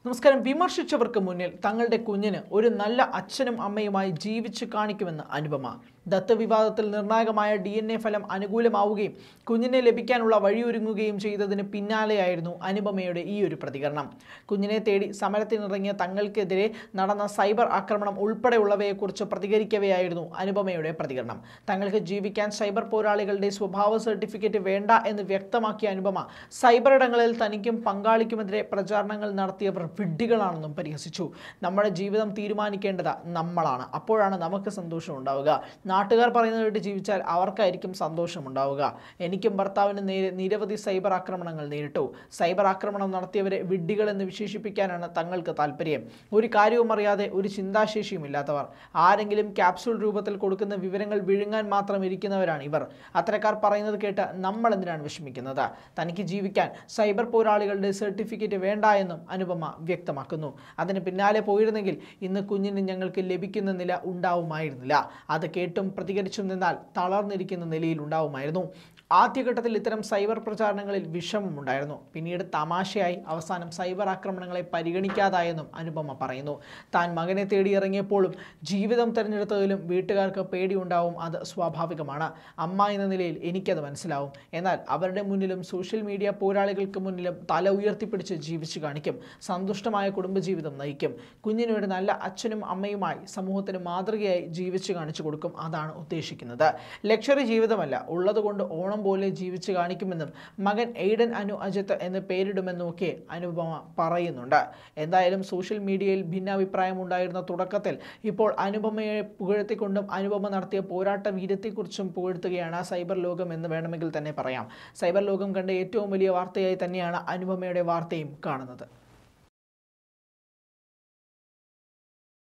നമസ്കാരം വിമർശിച്ചവർക്ക് മുന്നിൽ തങ്ങളുടെ കുഞ്ഞിന് ഒരു നല്ല അച്ഛനും അമ്മയുമായി ജീവിച്ചു കാണിക്കുമെന്ന് അനുപമ ദത്ത് വിവാദത്തിൽ നിർണായകമായ ഡി എൻ എ ഫലം അനുകൂലമാവുകയും കുഞ്ഞിനെ ലഭിക്കാനുള്ള വഴിയൊരുങ്ങുകയും ചെയ്തതിന് പിന്നാലെയായിരുന്നു അനുപമയുടെ ഈ ഒരു പ്രതികരണം കുഞ്ഞിനെ തേടി സമരത്തിനിറങ്ങിയ തങ്ങൾക്കെതിരെ നടന്ന സൈബർ ആക്രമണം ഉൾപ്പെടെയുള്ളവയെക്കുറിച്ച് പ്രതികരിക്കവെയായിരുന്നു അനുപമയുടെ പ്രതികരണം തങ്ങൾക്ക് ജീവിക്കാൻ സൈബർ പോരാളികളുടെ സ്വഭാവ സർട്ടിഫിക്കറ്റ് വേണ്ട എന്ന് വ്യക്തമാക്കിയ അനുപമ സൈബർ ഇടങ്ങളിൽ തനിക്കും പങ്കാളിക്കുമെതിരെ പ്രചാരണങ്ങൾ നടത്തിയവർ വിഡ്ഢികളാണെന്നും പരിഹസിച്ചു നമ്മുടെ ജീവിതം തീരുമാനിക്കേണ്ടത് നമ്മളാണ് അപ്പോഴാണ് നമുക്ക് സന്തോഷം ഉണ്ടാവുക നാട്ടുകാർ പറയുന്നത് കേട്ട് ജീവിച്ചാൽ അവർക്കായിരിക്കും സന്തോഷം ഉണ്ടാവുക എനിക്കും ഭർത്താവിന് നേരെ നിരവധി സൈബർ ആക്രമണങ്ങൾ നേരിട്ടു സൈബർ ആക്രമണം നടത്തിയവരെ വിഡ്ഢികൾ എന്ന് വിശേഷിപ്പിക്കാനാണ് തങ്ങൾക്ക് താല്പര്യം ഒരു കാര്യവും അറിയാതെ ഒരു ചിന്താശേഷിയും ഇല്ലാത്തവർ ആരെങ്കിലും ക്യാപ്സൂൾ രൂപത്തിൽ കൊടുക്കുന്ന വിവരങ്ങൾ വിഴുങ്ങാൻ മാത്രം ഇരിക്കുന്നവരാണ് ഇവർ അത്തരക്കാർ പറയുന്നത് കേട്ട് നമ്മൾ എന്തിനാണ് വിഷമിക്കുന്നത് തനിക്ക് ജീവിക്കാൻ സൈബർ പോരാളികളുടെ സർട്ടിഫിക്കറ്റ് വേണ്ട എന്നും അനുപമ വ്യക്തമാക്കുന്നു അതിന് പിന്നാലെ പോയിരുന്നെങ്കിൽ ഇന്ന് കുഞ്ഞിന് ഞങ്ങൾക്ക് ലഭിക്കുന്ന നില ഉണ്ടാവുമായിരുന്നില്ല അത് കേട്ടും പ്രതികരിച്ചും നിന്നാൽ തളർന്നിരിക്കുന്ന നിലയിൽ ഉണ്ടാവുമായിരുന്നു ആദ്യഘട്ടത്തിൽ ഇത്തരം സൈബർ പ്രചാരണങ്ങളിൽ വിഷമമുണ്ടായിരുന്നു പിന്നീട് തമാശയായി അവസാനം സൈബർ ആക്രമണങ്ങളെ പരിഗണിക്കാതായെന്നും അനുപമ പറയുന്നു താൻ മകനെ തേടിയിറങ്ങിയപ്പോഴും ജീവിതം തിരഞ്ഞെടുത്തതിലും വീട്ടുകാർക്ക് പേടിയുണ്ടാവും അത് സ്വാഭാവികമാണ് അമ്മ എന്ന നിലയിൽ എനിക്കത് മനസ്സിലാവും എന്നാൽ അവരുടെ മുന്നിലും സോഷ്യൽ മീഡിയ പോരാളികൾക്ക് മുന്നിലും തല ഉയർത്തിപ്പിടിച്ച് ജീവിച്ചു കാണിക്കും സന്തുഷ്ടമായ കുടുംബജീവിതം നയിക്കും കുഞ്ഞിന് ഒരു നല്ല അച്ഛനും അമ്മയുമായി സമൂഹത്തിന് മാതൃകയായി ജീവിച്ചു കാണിച്ചു കൊടുക്കും അതാണ് ഉദ്ദേശിക്കുന്നത് ലക്ഷറി ജീവിതമല്ല ഉള്ളതുകൊണ്ട് ഓണം പോലെ ജീവിച്ചു കാണിക്കുമെന്നും മകൻ എയ്ഡൻ അനു അജിത്ത് എന്ന് പേരിടുമെന്നും ഒക്കെ അനുപമ പറയുന്നുണ്ട് എന്തായാലും സോഷ്യൽ മീഡിയയിൽ ഭിന്നാഭിപ്രായം ഉണ്ടായിരുന്ന തുടക്കത്തിൽ ഇപ്പോൾ അനുപമയെ പുകഴ്ത്തിക്കൊണ്ടും അനുപമ നടത്തിയ പോരാട്ട വീര്യത്തെക്കുറിച്ചും പുകഴ്ത്തുകയാണ് സൈബർ ലോകം എന്ന് വേണമെങ്കിൽ തന്നെ പറയാം സൈബർ ലോകം കണ്ട ഏറ്റവും വലിയ വാർത്തയായി തന്നെയാണ് അനുപമയുടെ വാർത്തയും കാണുന്നത്